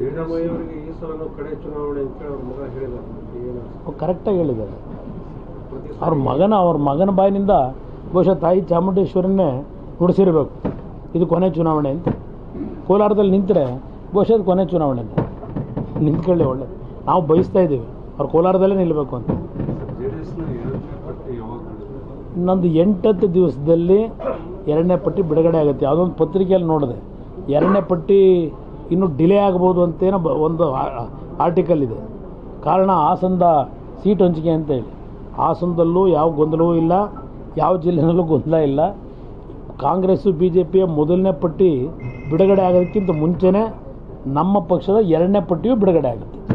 ಸಿದ್ದರಾಮಯ್ಯ ಅವರಿಗೆ ಈ ಸಲ ಕಡೆ ಚುನಾವಣೆ ಅಂತ ಹೇಳಿ ಅವ್ರ ಮಗ ಹೇಳಿದ್ದಾರೆ ಏನು ಅವ್ರು ಕರೆಕ್ಟಾಗಿ ಹೇಳಿದ್ದಾರೆ ಪ್ರತಿ ಸಲ ಅವ್ರ ಮಗನ ಅವ್ರ ಮಗನ ಬಾಯಿನಿಂದ ಬಹುಶಃ ತಾಯಿ ಚಾಮುಂಡೇಶ್ವರನ್ನೇ ನುಡಿಸಿರ್ಬೇಕು ಇದು ಕೊನೆ ಚುನಾವಣೆ ಅಂತ ಕೋಲಾರದಲ್ಲಿ ನಿಂತರೆ ಬಹುಶಃ ಇದು ಕೊನೆ ಚುನಾವಣೆ ಅಂತ ನಿಂತ್ಕೊಳ್ಳಿ ಒಳ್ಳೆ ನಾವು ಬಯಸ್ತಾ ಇದ್ದೀವಿ ಅವ್ರು ಕೋಲಾರದಲ್ಲೇ ನಿಲ್ಲಬೇಕು ಅಂತ ಜೆ ಡಿ ಎಸ್ನ ಎರಡನೇ ಪಟ್ಟಿ ಯಾವಾಗ ಬಿಡುತ್ತೆ? ಇನ್ನೊಂದು ಎಂಟತ್ತು ದಿವಸದಲ್ಲಿ ಎರಡನೇ ಪಟ್ಟಿ ಬಿಡುಗಡೆ ಆಗುತ್ತೆ ಯಾವುದೊಂದು ಪತ್ರಿಕೆಯಲ್ಲಿ ನೋಡಿದೆ ಎರಡನೇ ಪಟ್ಟಿ ಇನ್ನೂ ಡಿಲೇ ಆಗ್ಬೋದು ಅಂತೇನೋ ಬ- ಒಂದು ಆರ್ಟಿಕಲ್ ಇದೆ ಕಾರಣ ಹಾಸನದ ಸೀಟ್ ಹಂಚಿಕೆ ಅಂತ ಹೇಳಿ ಹಾಸನದಲ್ಲೂ ಯಾವ ಗೊಂದಲವೂ ಇಲ್ಲ ಯಾವ ಜಿಲ್ಲೆನಲ್ಲೂ ಗೊಂದಲ ಇಲ್ಲ ಕಾಂಗ್ರೆಸ್ಸು ಬಿ ಜೆ ಪಿಯ ಮೊದಲನೇ ಪಟ್ಟಿ ಬಿಡುಗಡೆ ಆಗೋದಕ್ಕಿಂತ ಮುಂಚೆನೇ ನಮ್ಮ ಪಕ್ಷದ ಎರಡನೇ ಪಟ್ಟಿಯೂ ಬಿಡುಗಡೆ ಆಗುತ್ತೆ